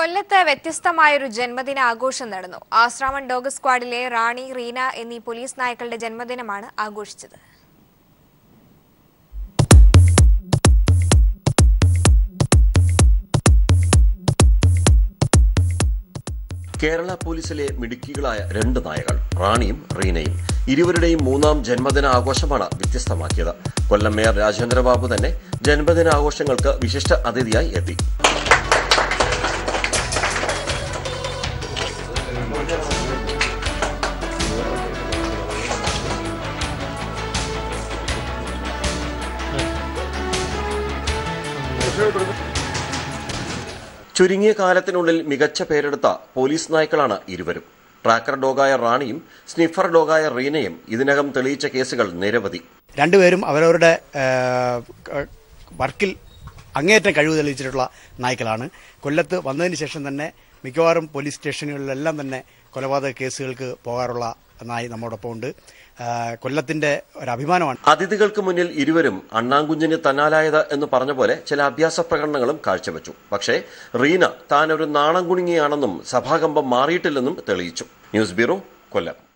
കൊല്ലത്ത് വ്യത്യസ്തമായൊരു ജന്മദിന ആഘോഷം നടന്നു ആശ്രാമം ഡോഗ് സ്ക്വാഡിലെ റാണി റീന എന്നീ പോലീസ് നായ്ക്കളുടെ ജന്മദിനമാണ് ആഘോഷിച്ചത് കേരള പോലീസിലെ മിടുക്കികളായ രണ്ട് നായകൾ റാണിയും റീനയും ഇരുവരുടെയും മൂന്നാം ജന്മദിന ആഘോഷമാണ് വ്യത്യസ്തമാക്കിയത് കൊല്ലം മേയർ രാജേന്ദ്രബാബു തന്നെ ജന്മദിന ആഘോഷങ്ങൾക്ക് വിശിഷ്ട അതിഥിയായി എത്തി ചുരുങ്ങിയ കാലത്തിനുള്ളിൽ മികച്ച പേരെടുത്ത പോലീസ് നായ്ക്കളാണ് ഇരുവരും ട്രാക്കർ ഡോഗായ റാണിയും സ്നിഫർ ഡോഗായ റീനയും ഇതിനകം തെളിയിച്ച കേസുകൾ നിരവധി രണ്ടുപേരും അവരവരുടെ ആ, ക- വർക്കിൽ അങ്ങേയറ്റം കഴിവ് തെളിയിച്ചിട്ടുള്ള നായ്ക്കളാണ് കൊല്ലത്ത് വന്നതിന് ശേഷം തന്നെ മിക്കവാറും പോലീസ് സ്റ്റേഷനുകളിലെല്ലാം തന്നെ കൊലപാതക കേസുകൾക്ക് പോകാറുള്ള നായ് നമ്മോടൊപ്പം ഉണ്ട് ആ, കൊല്ലത്തിന്റെ ഒരു അഭിമാനമാണ് അതിഥികൾക്ക് മുന്നിൽ ഇരുവരും അണ്ണാങ്കുഞ്ഞിന് തന്നാലായത് എന്ന് പറഞ്ഞ പോലെ ചില അഭ്യാസ പ്രകടനങ്ങളും കാഴ്ചവെച്ചു പക്ഷേ റീന താൻ ഒരു നാണം കുണുങ്ങിയാണെന്നും സഭാകമ്പം മാറിയിട്ടില്ലെന്നും തെളിയിച്ചു ന്യൂസ് ബ്യൂറോ കൊല്ലം